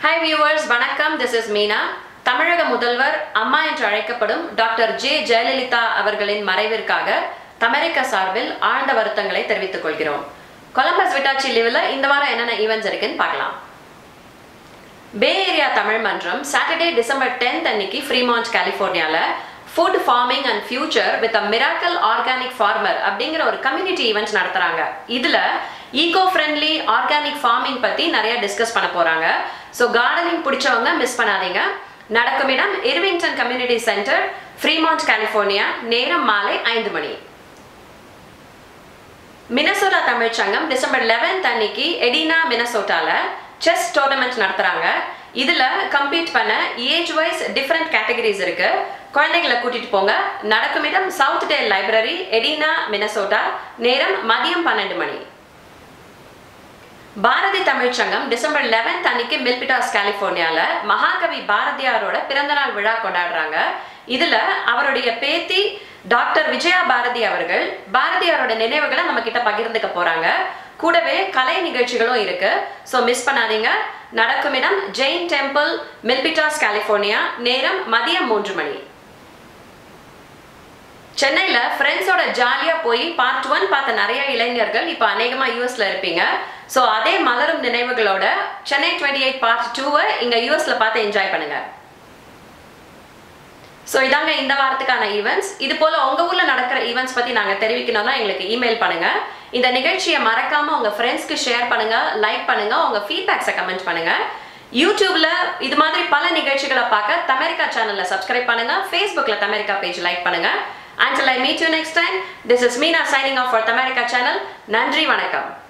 Hi viewers வணக்கம் this is Meena தமிழக முதல்வர் அம்மா என்று அழைக்கப்படும் டாக்டர் ஜே ஜெயலலிதா அவர்களின் மறைவிற்காக தமிழக சார்பில் ஆழ்ந்த வருத்தங்களை தெரிவித்துக் கொள்கிறோம் கொலம்பஸ் விட்டாச்சி லீவில் இந்த வாரம் என்னென்ன ஈவெண்ட்ஸ் இருக்குன்னு பார்க்கலாம் பே area Tamil Mandram Saturday December tenth அன்னைக்கு ஃப்ரீமான்ட் கலிஃபோர்னியால food farming and future with a miracle organic farmer அப்படிங்கிற ஒரு கம்யூனிட்டி ஈவெண்ட் நடத்துறாங்க இதுல ஈகோ ஃப்ரெண்ட்லி ஆர்கானிக் ஃபார்மிங் பத்தி நிறைய டிஸ்கஸ் பண்ண போறாங்க ஸோ கார்டனிங் பிடிச்சவங்க மிஸ் பண்ணாதீங்க நடக்கும் இடம் Irvington community center Fremont California நேரம் மாலை ஐந்து மணி Minnesota Tamil Sangam December eleventh அன்னைக்கு எடினா மினசோட்டால செஸ் டோர்னமெண்ட் நடத்துறாங்க இதுல கம்பீட் பண்ண ஏஜ் வைஸ் டிஃப்ரெண்ட் கேட்டகரிஸ் இருக்கு குழந்தைகளை கூட்டிட்டு போங்க நடக்கும் இடம் Southdale library Edina Minnesota நேரம் மதியம் பன்னெண்டு மணி பாரதி தமிழ் சங்கம் டிசம்பர் லெவன்த் அன்னைக்கு மில்பிட்டாஸ் கலிஃபோர்னியால மகாகவி பாரதியாரோட பிறந்தநாள் விழா கொண்டாடுறாங்க இதுல அவருடைய பேத்தி டாக்டர் விஜயா பாரதி அவர்கள் பாரதியாரோட நினைவுகளை நம்ம கிட்ட பகிர்ந்துக்க போறாங்க கூடவே கலை நிகழ்ச்சிகளும் இருக்கு ஸோ மிஸ் பண்ணாதீங்க நடக்கும் இடம் ஜெயின் டெம்பிள் மில்பிட்டாஸ் கலிஃபோர்னியா நேரம் மதியம் மூன்று மணி சென்னையில் ஃப்ரெண்ட்ஸோட ஜாலியாக போய் பார்ட் ஒன் பார்த்த நிறைய இளைஞர்கள் இப்போ அநேகமாக யூஎஸ்ல இருப்பீங்க ஸோ அதே மலரும் நினைவுகளோட சென்னை டுவெண்ட்டி எயிட் பார்ட் டூவை இங்கே யூஎஸ்ல பார்த்து என்ஜாய் பண்ணுங்க ஸோ இதாங்க இந்த வாரத்துக்கான ஈவெண்ட்ஸ் இது போல உங்க ஊர்ல நடக்கிற ஈவெண்ட்ஸ் பத்தி நாங்க தெரிவிக்கணும்னா எங்களுக்கு இமெயில் பண்ணுங்க இந்த நிகழ்ச்சியை மறக்காம உங்க ஃப்ரெண்ட்ஸ்க்கு ஷேர் பண்ணுங்க லைக் பண்ணுங்க உங்க ஃபீட்பேக்ஸை கமெண்ட் பண்ணுங்க யூடியூப்ல இது மாதிரி பல நிகழ்ச்சிகளை பார்க்க தமிரிக்கா சேனல்ல சப்ஸ்கிரைப் பண்ணுங்க ஃபேஸ்புக்ல தமிரிக்கா பேஜ் லைக் பண்ணுங்க Until I meet you next time, this is Meena signing off for Tamarica channel. நன்றி வணக்கம்